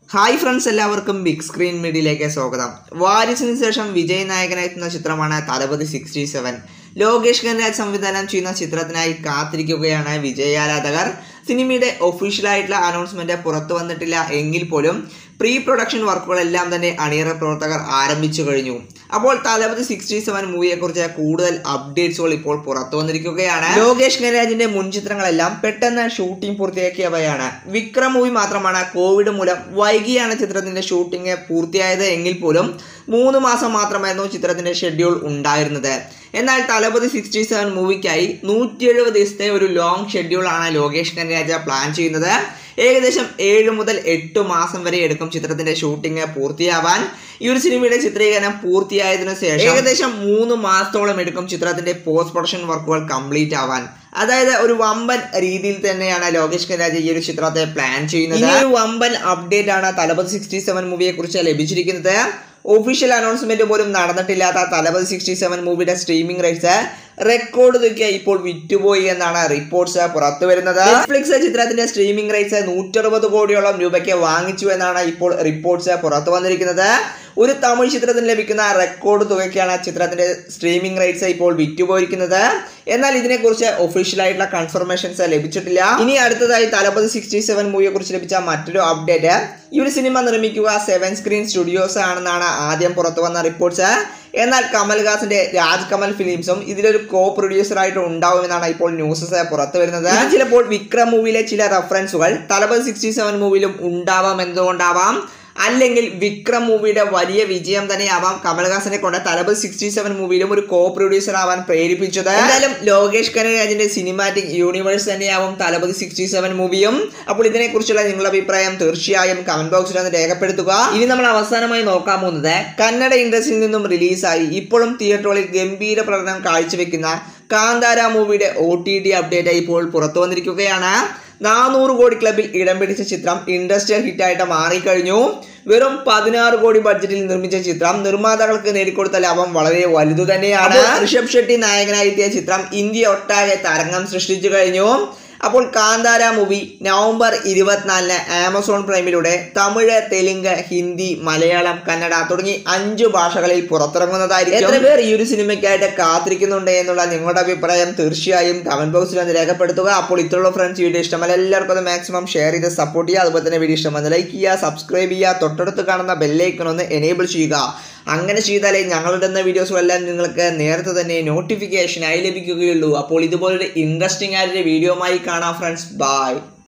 hi friends എല്ലാവർക്കും big screen മീഡിയയിലേക്ക് സ്വാഗതം വാരിസിന് ശേഷം വിജയ് നായകനെത്തുന്ന ചിത്രമാണ് തലപതി സിക്സ്റ്റി സെവൻ ലോകേഷ് കനരാജ് സംവിധാനം ചെയ്യുന്ന ചിത്രത്തിനായി കാത്തിരിക്കുകയാണ് വിജയ് ആരാധകർ സിനിമയുടെ ഒഫീഷ്യലായിട്ടുള്ള അനൗൺസ്മെന്റ് പുറത്തു വന്നിട്ടില്ല എങ്കിൽ പോലും പ്രീ പ്രൊഡക്ഷൻ വർക്കുകളെല്ലാം തന്നെ അണിയറ പ്രവർത്തകർ ആരംഭിച്ചു കഴിഞ്ഞു അപ്പോൾ തലപതി സിക്സ്റ്റി സെവൻ മൂവിയെക്കുറിച്ച് കൂടുതൽ അപ്ഡേറ്റ്സുകൾ ഇപ്പോൾ പുറത്തു വന്നിരിക്കുകയാണ് ലോകേഷ് കനരാജിന്റെ മുൻ ചിത്രങ്ങളെല്ലാം പെട്ടെന്ന് ഷൂട്ടിംഗ് പൂർത്തിയാക്കിയവയാണ് വിക്രം മൂവി മാത്രമാണ് കോവിഡ് മൂലം വൈകിയാണ് ചിത്രത്തിന്റെ ഷൂട്ടിംഗ് പൂർത്തിയായത് എങ്കിൽ പോലും മൂന്ന് മാസം മാത്രമായിരുന്നു ചിത്രത്തിന്റെ ഷെഡ്യൂൾ ഉണ്ടായിരുന്നത് എന്നാൽ തലപതി സിക്സ്റ്റി സെവൻ മൂവിക്കായി നൂറ്റി എഴുപത് ദിവസത്തെ ഒരു ലോങ് ഷെഡ്യൂളാണ് ലോകേഷ് കനരാജ പ്ലാൻ ചെയ്യുന്നത് ഏകദേശം ഏഴ് മുതൽ എട്ട് മാസം വരെ എടുക്കും ചിത്രത്തിന്റെ ഷൂട്ടിംഗ് പൂർത്തിയാവാൻ ഈ ഒരു സിനിമയുടെ ചിത്രീകരണം പൂർത്തിയായതിനു ശേഷം ഏകദേശം മൂന്ന് മാസത്തോളം എടുക്കും ചിത്രത്തിന്റെ പോസ്റ്റ് പ്രൊഡക്ഷൻ വർക്കുകൾ കംപ്ലീറ്റ് ആവാൻ അതായത് ഒരു വമ്പൻ രീതിയിൽ തന്നെയാണ് ലോകേഷ് കരാജ് ഈ ഒരു ചിത്രത്തെ പ്ലാൻ ചെയ്യുന്നത് ഈ ഒരു വമ്പൻ അപ്ഡേറ്റ് ആണ് തലപതി സിക്സ്റ്റി സെവൻ മൂവിയെ കുറിച്ച് ലഭിച്ചിരിക്കുന്നത് ഒഫീഷ്യൽ അനൗൺസ്മെന്റ് പോലും നടന്നിട്ടില്ലാത്ത തലപതി സിക്സ്റ്റി സെവൻ മൂവിയുടെ സ്ട്രീമിംഗ് റൈറ്റ്സ് റെക്കോർഡ് തുക ഇപ്പോൾ വിറ്റുപോയി എന്നാണ് റിപ്പോർട്ട്സ് പുറത്തു വരുന്നത് നെറ്റ്ഫ്ലിക്സ് ചിത്രത്തിന്റെ സ്ട്രീമിംഗ് റൈറ്റ്സ് നൂറ്ററുപത് കോടിയോളം രൂപയ്ക്ക് വാങ്ങിച്ചു എന്നാണ് ഇപ്പോൾ റിപ്പോർട്ട്സ് പുറത്തു വന്നിരിക്കുന്നത് ഒരു തമിഴ് ചിത്രത്തിന് ലഭിക്കുന്ന റെക്കോർഡ് തുകയ്ക്കാണ് ചിത്രത്തിന്റെ സ്ട്രീമിംഗ് റൈറ്റ്സ് ഇപ്പോൾ വിറ്റുപോയിരിക്കുന്നത് എന്നാൽ ഇതിനെക്കുറിച്ച് ഒഫീഷ്യൽ ആയിട്ടുള്ള കൺഫർമേഷൻസ് ലഭിച്ചിട്ടില്ല ഇനി അടുത്തതായി തലപതി സിക്സ്റ്റി സെവൻ മൂവിയെ കുറിച്ച് ലഭിച്ച മറ്റൊരു അപ്ഡേറ്റ് ഈ ഒരു സിനിമ നിർമ്മിക്കുക സെവൻ സ്ക്രീൻ സ്റ്റുഡിയോസ് ആണെന്നാണ് ആദ്യം പുറത്തു വന്ന റിപ്പോർട്ട്സ് എന്നാൽ കമൽഹാസിന്റെ രാജ് കമൽ ഫിലിംസും ഇതിലൊരു കോ പ്രൊഡ്യൂസർ ആയിട്ട് ഉണ്ടാവുമെന്നാണ് ഇപ്പോൾ ന്യൂസസ് പുറത്തു വരുന്നത് ഇത് ചിലപ്പോൾ വിക്രം മൂവിയിലെ ചില റെഫറൻസുകൾ തലപതി സിക്സ്റ്റി സെവൻ മൂവിയിലും ഉണ്ടാവാം എന്തുകൊണ്ടാവാം അല്ലെങ്കിൽ വിക്രം മൂവിയുടെ വലിയ വിജയം തന്നെയാവാം കമൽഹാസനെ കൊണ്ട് തലപതി സിക്സ്റ്റി സെവൻ മൂവിയിലും ഒരു കോ പ്രൊഡ്യൂസർ ആവാൻ പ്രേരിപ്പിച്ചത് എന്തായാലും ലോകേഷ് കനരാജിന്റെ സിനിമാറ്റിക് യൂണിവേഴ്സ് തന്നെയാവും തലപതി സിക്സ്റ്റി സെവൻ മൂവിയും അപ്പോൾ ഇതിനെക്കുറിച്ചുള്ള നിങ്ങളുടെ അഭിപ്രായം തീർച്ചയായും കമന്റ് ബോക്സിൽ ഒന്ന് രേഖപ്പെടുത്തുക ഇനി നമ്മൾ അവസാനമായി നോക്കാൻ പോകുന്നത് കന്നഡ ഇൻഡസ്ട്രിയിൽ നിന്നും റിലീസായി ഇപ്പോഴും തിയേറ്ററുകളിൽ ഗംഭീര പ്രകടനം കാഴ്ചവെക്കുന്ന കാന്താര മൂവിയുടെ ഒ ടി ടി അപ്ഡേറ്റ് ഇപ്പോൾ പുറത്തു വന്നിരിക്കുകയാണ് നാനൂറ് കോടി ക്ലബിൽ ഇടം പിടിച്ച ചിത്രം ഇൻഡസ്ട്രിയൽ ഹിറ്റായിട്ട് മാറിക്കഴിഞ്ഞു വെറും പതിനാറ് കോടി ബഡ്ജറ്റിൽ നിർമ്മിച്ച ചിത്രം നിർമ്മാതാക്കൾക്ക് നേടിക്കൊടുത്ത ലാഭം വളരെ വലുതു തന്നെയാണ് ഋഷഭ് ഷെട്ടി നായകനായെത്തിയ ചിത്രം ഇന്ത്യ ഒട്ടാകെ തരംഗം സൃഷ്ടിച്ചു കഴിഞ്ഞു അപ്പോൾ കാന്താര മൂവി നവംബർ ഇരുപത്തിനാലിന് ആമസോൺ പ്രൈമിലൂടെ തമിഴ് തെലുങ്ക് ഹിന്ദി മലയാളം കന്നഡ തുടങ്ങി അഞ്ചു ഭാഷകളിൽ പുറത്തിറങ്ങുന്നതായിരിക്കും എത്ര പേർ ഈ ഒരു സിനിമയ്ക്കായിട്ട് കാത്തിരിക്കുന്നുണ്ട് എന്നുള്ള നിങ്ങളുടെ അഭിപ്രായം തീർച്ചയായും കമന്റ് ബോക്സിൽ ഒന്ന് രേഖപ്പെടുത്തുക അപ്പോൾ ഇത്രയുള്ള ഫ്രണ്ട്സ് വീഡിയോ ഇഷ്ടമല്ല എല്ലാവർക്കും അത് മാക്സിമം ഷെയർ ചെയ്ത് സപ്പോർട്ട് ചെയ്യുക അതുപോലെ തന്നെ വീഡിയോ ഇഷ്ടമെന്ന് ലൈക്ക് ചെയ്യുക സബ്സ്ക്രൈബ് ചെയ്യുക തൊട്ടടുത്ത് കാണുന്ന ബെല്ലൈക്കൺ ഒന്ന് എനേബിൾ ചെയ്യുക അങ്ങനെ ചെയ്താലേ ഞങ്ങളിടുന്ന വീഡിയോസുകളെല്ലാം നിങ്ങൾക്ക് നേരത്തെ തന്നെ നോട്ടിഫിക്കേഷനായി ലഭിക്കുകയുള്ളൂ അപ്പോൾ ഇതുപോലൊരു ഇൻട്രസ്റ്റിംഗ് ആയിട്ട് വീഡിയോമായി കാണാം ഫ്രണ്ട്സ് ബൈ